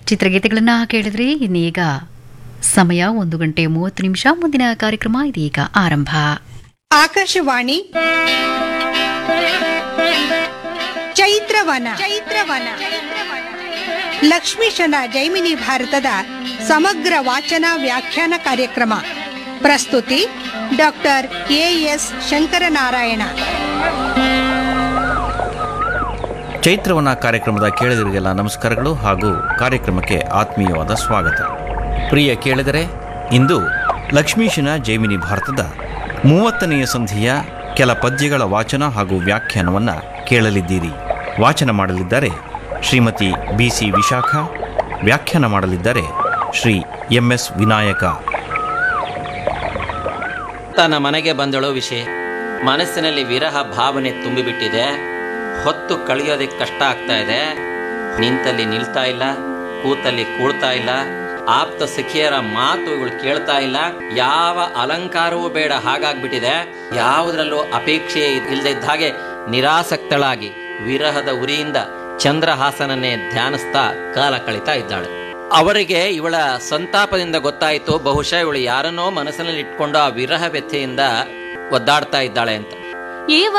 ಚಿತ್ರಗೀತೆಗಳನ್ನ ಕೇಳಿದ್ರಿ ಇನ್ನೀಗ ಸಮಯ ಒಂದು ಗಂಟೆ ಮೂವತ್ತು ನಿಮಿಷ ಮುಂದಿನ ಕಾರ್ಯಕ್ರಮ ಇದೀಗ ಆರಂಭ ಆಕಾಶವಾಣಿ ಚೈತ್ರವನ ಚೈತ್ರವನ ಲಕ್ಷ್ಮೀಶನ ಜೈಮಿನಿ ಭಾರತದ ಸಮಗ್ರ ವಾಚನ ವ್ಯಾಖ್ಯಾನ ಕಾರ್ಯಕ್ರಮ ಪ್ರಸ್ತುತಿ ಡಾಕ್ಟರ್ ಎ ಎಸ್ ಶಂಕರನಾರಾಯಣ ಚೈತ್ರವನ ಕಾರ್ಯಕ್ರಮದ ಕೇಳಿದರಿಗೆಲ್ಲ ನಮಸ್ಕಾರಗಳು ಹಾಗೂ ಕಾರ್ಯಕ್ರಮಕ್ಕೆ ಆತ್ಮೀಯವಾದ ಸ್ವಾಗತ ಪ್ರಿಯ ಕೇಳಿದರೆ ಇಂದು ಲಕ್ಷ್ಮೀಶನ ಜೈಮಿನಿ ಭಾರತದ ಮೂವತ್ತನೆಯ ಸಂಧಿಯ ಕೆಲ ಪದ್ಯಗಳ ವಾಚನ ಹಾಗೂ ವ್ಯಾಖ್ಯಾನವನ್ನು ಕೇಳಲಿದ್ದೀರಿ ವಾಚನ ಮಾಡಲಿದ್ದಾರೆ ಶ್ರೀಮತಿ ಬಿ ಸಿ ವಿಶಾಖ ವ್ಯಾಖ್ಯಾನ ಮಾಡಲಿದ್ದಾರೆ ಶ್ರೀ ಎಂ ಎಸ್ ವಿನಾಯಕ ತನ್ನ ಮನೆಗೆ ಬಂದಳೋ ವಿಷಯ ಮನಸ್ಸಿನಲ್ಲಿ ವಿರಹ ಭಾವನೆ ತುಂಬಿಬಿಟ್ಟಿದೆ ಹೊತ್ತು ಕಳೆಯೋದಕ್ಕೆ ಕಷ್ಟ ಆಗ್ತಾ ಇದೆ ನಿಂತಲ್ಲಿ ನಿಲ್ತಾ ಇಲ್ಲ ಕೂತಲ್ಲಿ ಕೂಳ್ತಾ ಇಲ್ಲ ಆಪ್ತ ಸಖಿಯರ ಮಾತು ಇವಳು ಕೇಳ್ತಾ ಇಲ್ಲ ಯಾವ ಅಲಂಕಾರವೂ ಬೇಡ ಹಾಗಾಗ್ಬಿಟ್ಟಿದೆ ಯಾವುದ್ರಲ್ಲೂ ಅಪೇಕ್ಷೆ ಇಲ್ಲದೆ ಇದ್ದ ಹಾಗೆ ನಿರಾಸಕ್ತಳಾಗಿ ವಿರಹದ ಉರಿಯಿಂದ ಚಂದ್ರಹಾಸನನ್ನೇ ಧ್ಯಾನಿಸ್ತಾ ಕಾಲ ಕಳೀತಾ ಇದ್ದಾಳೆ ಅವರಿಗೆ ಇವಳ ಸಂತಾಪದಿಂದ ಗೊತ್ತಾಯಿತು ಬಹುಶಃ ಇವಳು ಯಾರನ್ನೋ ಮನಸ್ಸಿನಲ್ಲಿ ಇಟ್ಕೊಂಡು ಆ ವಿರಹ ವ್ಯಥೆಯಿಂದ ಒದ್ದಾಡ್ತಾ ಇದ್ದಾಳೆ ಅಂತ ಏವ